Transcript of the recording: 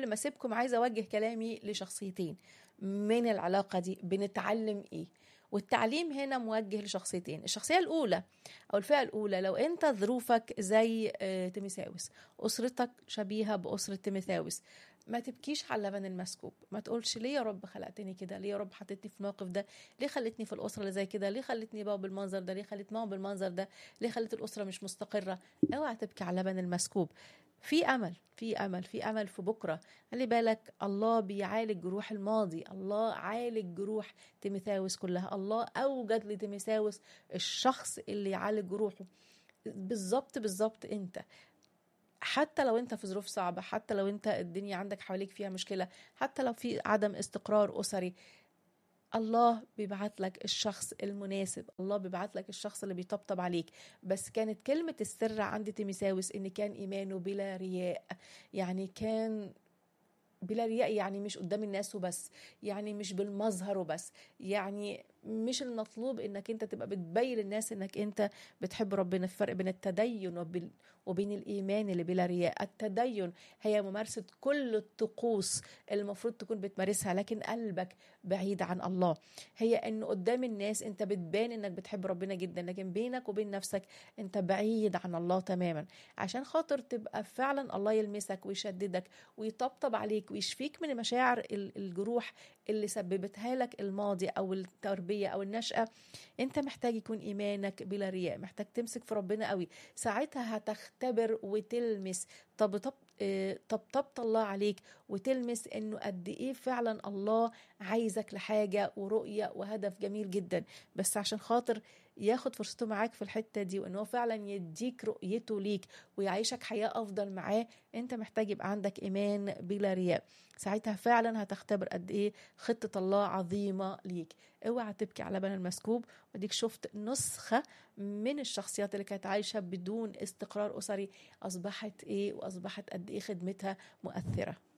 ما اسيبكم عايزه اوجه كلامي لشخصيتين من العلاقه دي بنتعلم ايه والتعليم هنا موجه لشخصيتين الشخصيه الاولى او الفئه الاولى لو انت ظروفك زي آه، تيميساوس اسرتك شبيهه باسره تيميساوس ما تبكيش على اللبن المسكوب ما تقولش ليه يا رب خلقتني كده ليه يا رب حطيتني في الموقف ده ليه خلتني في الاسره اللي زي كده ليه خلتني بابا بالمنظر ده ليه خلت ماما بالمنظر ده ليه خلت الاسره مش مستقره اوعى تبكي على اللبن المسكوب في امل في امل في امل في بكره خلي بالك الله بيعالج جروح الماضي الله عالج جروح تيميثاوس كلها الله اوجد لتيميثاوس الشخص اللي يعالج جروحه بالظبط بالظبط انت حتى لو انت في ظروف صعبة حتى لو انت الدنيا عندك حواليك فيها مشكلة حتى لو في عدم استقرار أسري الله بيبعت لك الشخص المناسب الله بيبعت لك الشخص اللي بيطبطب عليك بس كانت كلمة السر عند تيميساوس ان كان ايمانه بلا رياء يعني كان بلا رياء يعني مش قدام الناس وبس يعني مش بالمظهر وبس يعني مش المطلوب انك انت تبقى بتبين للناس انك انت بتحب ربنا الفرق بين التدين وبين وبين الايمان اللي بلا رياء التدين هي ممارسه كل الطقوس اللي المفروض تكون بتمارسها لكن قلبك بعيد عن الله هي ان قدام الناس انت بتبان انك بتحب ربنا جدا لكن بينك وبين نفسك انت بعيد عن الله تماما عشان خاطر تبقى فعلا الله يلمسك ويشددك ويطبطب عليك ويشفيك من مشاعر الجروح اللي سببتها لك الماضي او التربيه او النشاه انت محتاج يكون ايمانك بلا رياء محتاج تمسك في ربنا قوي ساعتها هتختبر وتلمس طب طب طبطبت الله عليك وتلمس انه قد ايه فعلا الله عايزك لحاجه ورؤيه وهدف جميل جدا بس عشان خاطر ياخد فرصته معاك في الحته دي وان هو فعلا يديك رؤيته ليك ويعيشك حياه افضل معاه انت محتاج يبقى عندك ايمان بلا رياء ساعتها فعلا هتختبر قد ايه خطه الله عظيمه ليك اوعى تبكي على لبن المسكوب وديك شفت نسخه من الشخصيات اللي كانت عايشه بدون استقرار اسري اصبحت ايه واصبحت قد ايه خدمتها مؤثره